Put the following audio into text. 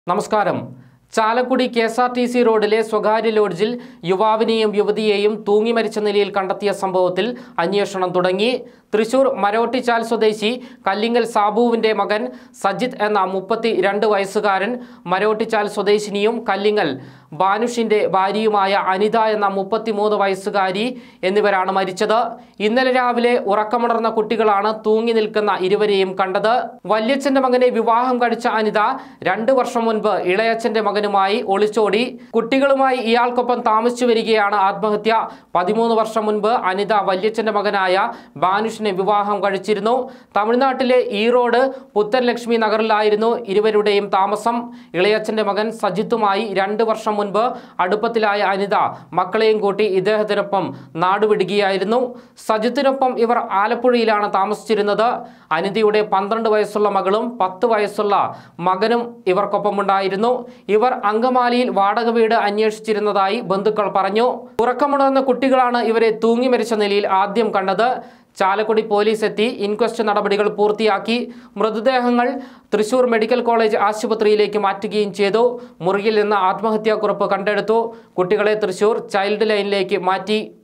നമസ്കാരം Chalakudy K S R T C റോഡിലെ സ്വകാര്യ ലോഡ്ജിൽ യുവാവിനെയും യുവതിയെയും തൂങ്ങി മരിച്ച നിലയിൽ കണ്ടെത്തിയ സംഭവത്തിൽ അന്വേഷണം തുടങ്ങി തൃശൂർ മരോട്ടിച്ചാൽ സ്വദേശി കല്ലിങ്ങൽ സാബുവിന്റെ മകൻ സജിത് എന്ന മുപ്പത്തി രണ്ട് വയസ്സുകാരൻ മരോട്ടിച്ചാൽ സ്വദേശിനിയും കല്ലിങ്ങൽ ബാനുഷിന്റെ ഭാര്യയുമായ അനിത എന്ന മുപ്പത്തിമൂന്ന് വയസ്സുകാരി എന്നിവരാണ് മരിച്ചത് ഇന്നലെ രാവിലെ ഉറക്കമുണർന്ന കുട്ടികളാണ് തൂങ്ങി നിൽക്കുന്ന ഇരുവരെയും കണ്ടത് വല്യച്ഛന്റെ മകനെ വിവാഹം കഴിച്ച അനിത രണ്ടു വർഷം മുൻപ് ഇളയച്ഛന്റെ മകനുമായി ഒളിച്ചോടി കുട്ടികളുമായി ഇയാൾക്കൊപ്പം താമസിച്ചു വരികയാണ് ആത്മഹത്യ പതിമൂന്ന് വർഷം മുൻപ് അനിത വല്യച്ഛന്റെ മകനായ ബാനുഷിനെ വിവാഹം കഴിച്ചിരുന്നു തമിഴ്നാട്ടിലെ ഈറോഡ് പുത്തൻ ലക്ഷ്മി നഗറിലായിരുന്നു ഇരുവരുടെയും താമസം ഇളയച്ഛന്റെ മകൻ സജിത്തുമായി രണ്ട് വർഷം മുൻപ് അടുപ്പത്തിലായ അനിത മക്കളെയും കൂട്ടി ഇദ്ദേഹത്തിനൊപ്പം നാടുവിടുകയായിരുന്നു സജിത്തിനൊപ്പം ഇവർ ആലപ്പുഴയിലാണ് താമസിച്ചിരുന്നത് അനിതയുടെ പന്ത്രണ്ട് വയസ്സുള്ള മകളും പത്ത് വയസ്സുള്ള മകനും ഇവർക്കൊപ്പമുണ്ടായിരുന്നു ഇവർ അങ്കമാലിയിൽ വാടക വീട് അന്വേഷിച്ചിരുന്നതായി ബന്ധുക്കൾ പറഞ്ഞു ഉറക്കമുണർന്ന കുട്ടികളാണ് ഇവരെ തൂങ്ങി മരിച്ച നിലയിൽ ആദ്യം കണ്ടത് ചാലക്കുടി പോലീസ് എത്തി ഇൻക്വസ്റ്റ് നടപടികൾ പൂർത്തിയാക്കി മൃതദേഹങ്ങൾ തൃശൂർ മെഡിക്കൽ കോളേജ് ആശുപത്രിയിലേക്ക് മാറ്റുകയും ചെയ്തു മുറിയിൽ നിന്ന് ആത്മഹത്യാക്കുറിപ്പ് കണ്ടെടുത്തു കുട്ടികളെ തൃശൂർ ചൈൽഡ് ലൈനിലേക്ക് മാറ്റി